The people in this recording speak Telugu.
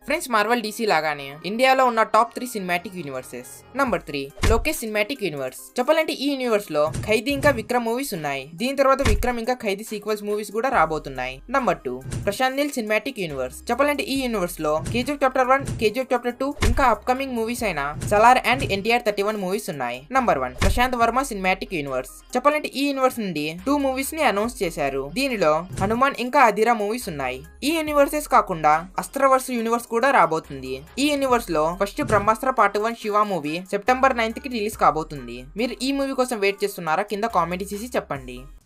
ఫ్రెండ్స్ మార్వల్ డీసీ లాగానే ఇండియాలో ఉన్న top three cinematic universes number three Lokesh cinematic universe చెప్పాలంటే ఈ యూనివర్స్ లో ఖైదీ ఇంకా విక్రమ్ మూవీస్ ఉన్నాయి దీని తర్వాత విక్రమ్ ఇంకా ఖైదీ సీక్వెల్స్ మూవీస్ కూడా రాబోతున్నాయి number two Prashanth Neel cinematic universe చెప్పాలంటే ఈ యూనివర్స్ లో KGF chapter one KGF chapter two ఇంకా అప్కమింగ్ మూవీస్ అయిన Salaar and NTR thirty one movies ఉన్నాయి number one Prasanth Varma cinematic universe చెప్పాలంటే ఈ యూనివర్స్ నుండి టూ మూవీస్ ని అనౌన్స్ చేశారు దీనిలో హనుమాన్ ఇంకా అదిరా మూవీస్ ఉన్నాయి ఈ యూనివర్సెస్ కాకుండా అస్త్రవర్స్ యూనివర్స్ కూడా రాబోతుంది ఈ యూనివర్స్ లో first Brahmastra part one Shiva movie September ninth కి రిలీజ్ కాబోతుంది మీరు ఈ మూవీ కోసం వెయిట్ చేస్తున్నారా కింద కామెంట్ చేసి చెప్పండి